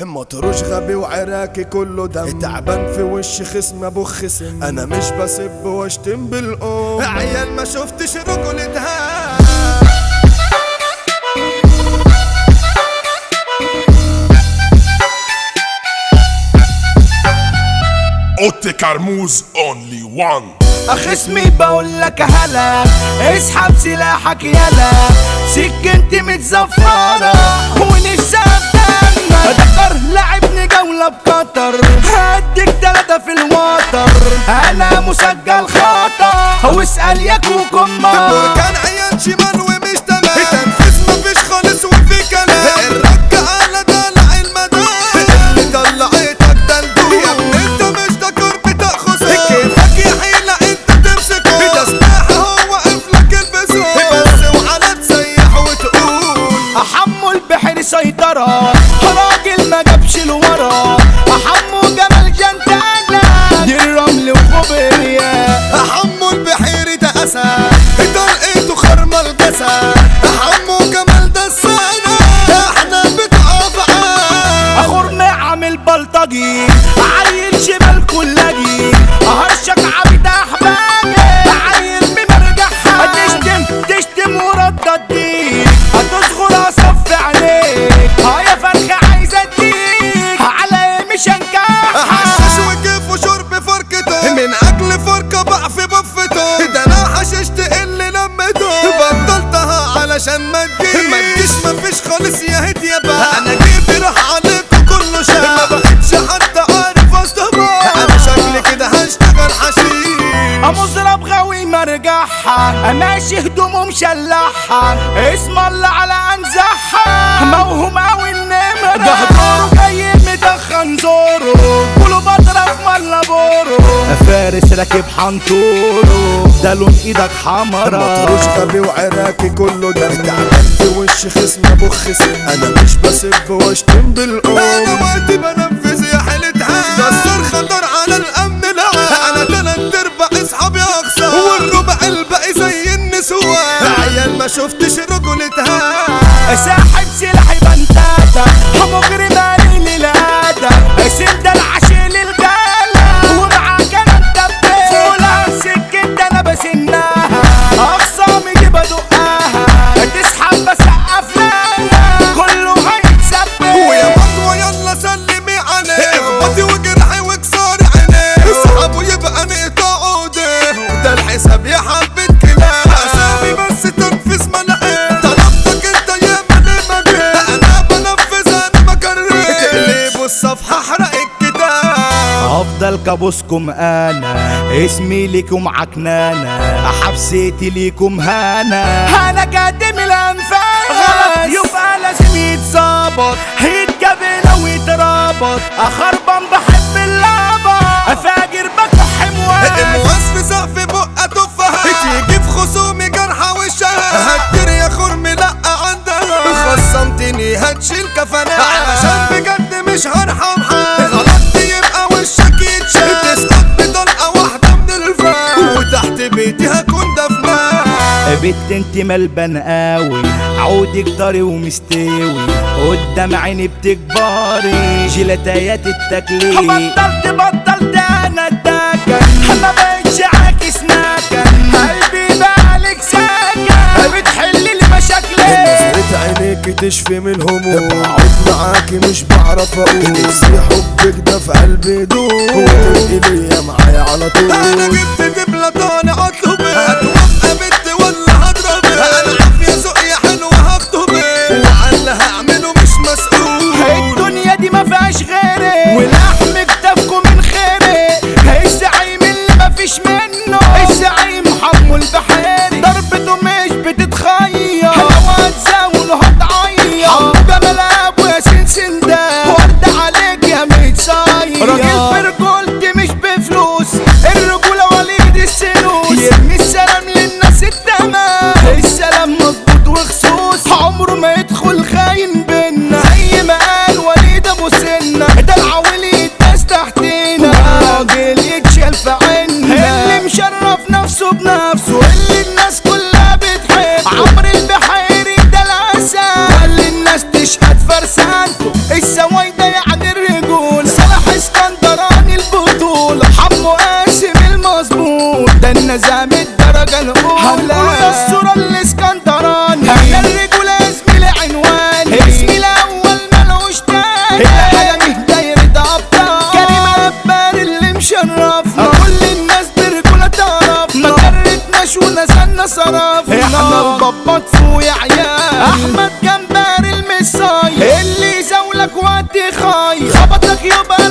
مطروش غبي وعراكي كله دم تعبان في وش خصم ابو خصم انا مش بسب واشتم بالقوم عيال ما شفتش رجولتها اوتي كرموز اونلي وان خصمي بقول لك هلا اسحب سلاحك يلا سكنتي متزفرة ولسه بدنا دكر لعبني جولة بقطر هديك تلاتة في الوتر انا مسجل خطر واسأل يا كوكو ما كان عيال شمال ومش تمام تنفيذ مفيش خالص وفي كلام الرك على دلع المدام اللي طلعتك دلدول يا ابني انت مش دكور بتاخذ كيفك يا حيلة انت تمسكه ده سلاح هو واقف لك البسه بس وعلى تسيح وتقول حمو البحر سيطرة راجل ما جابش لورا حمو جمال جنتانا دي الرمل وخبرية حمو البحيري ده اسد طلقته خرمة الجسد حمو جمال ده السنة احنا بتقف اخور عامل بلطجي عيل شمال كلاجي هرشك عبيد احبابي عيل بمرجحها تشتم تشتم وردد ديك هتصغر اصف عينيك ها يا فرخة عايزة اديك على إيه مش حشش هنكحها وكيف وشرب فركته من اجل فرقه بقى في بفته ده انا حششت اللي لمته بطلتها علشان ما تجيش ما تجيش مفيش خالص يا هدي يا بقى انا جيبي راح عليكم كله شاف ما بقتش حتى عارف اصطبح انا شكلي كده هشتغل حشيش مزرب غاوي مرجعها ماشي هدومه مشلحها اسم الله على انزحها موهوم اوي النمرة جهدوره جاي مدخن زوره كله بطرف ملابورو فارس راكب حنطوره ده لون ايدك حمرا مطروش غبي وعراكي كله دم تعبان في وش خصم ابو خصم انا مش بسب واشتم بالقوم انا وقتي بنفذ يا حيلتها ده الصار خطر على الامن لا انا تلات ارباع اصحابي اخسر والربع الباقي زي النسوان عيال ما شفتش رجولتها ساحب سلاحي بنتاتا مجرم قليل الادب سد العشيل الجالة ومعاك انا انت فولها سكت انا بسناها اخصامي دي بدقها تسحب بسقف لها كله هيتسبب ويا بطوة يلا سلمي عليه اخبطي وجرحي وكسار عينيه اصحابه يبقى نقطع عوده ده الحساب يا حبة كلاب اسامي بس تنفذ ما لقيت طلبتك انت يا من ما جيت انا بنفذ انا بكرر تقلبوا الصفحة احرق الكتاب افضل كابوسكم انا اسمي ليكم عكنانة حبسيتي ليكم هانا انا كاتم الانفاس غلط يبقى لازم يتظبط يتقبل ويتربط اخربان بحب اللعبة افاجر بكح مواس المواس في سقف بقى تفاحة تيجي في خصومي جرحى وشها هتطير يا خرمي لا عندها خصمتني هتشيل كفنات علشان بجد مش هرحم حد غلطت يبقى وشك يتشال تسقط بطلقة واحدة من الفم وتحت بيتي هكون دفنان بنت انت ملبن قوي عودك طري ومستوي قدام عيني بتكبري جيلاتيات التكليف بطلت بطلت انا الدكن ما بقتش عاكس نكن قلبي بقالك سكن بتحل لي مشاكلي نظرة عينيك تشفي من الهموم بقعد معاكي مش بعرف اقول نفسي حبك ده في قلبي دوب وتبقي ليا معايا على طول انا جبت دبلة طالع اطلبك هتوقع بنت ولا هضربك انا عافية ذوقي حلوة هخطبك وعلى اللي هعمله مش مسؤول الدنيا دي ما فيهاش غيري ولحم كتافكم من خيري الزعيم اللي مفيش منه الزعيم حمو البحيري ضربته مش بتتخير لو هتزاول هتعيط حمو جمال ابو ياسين سندان ورد عليك يا متصير راجل برجولتي مش بفلوس الرجولة وليد السنوس يرمي السلام نزلنا صرفنا احنا البابات فوق يا عيال احمد جمبري المصاي اللي يزاولك وقت خاي خبطك يبقى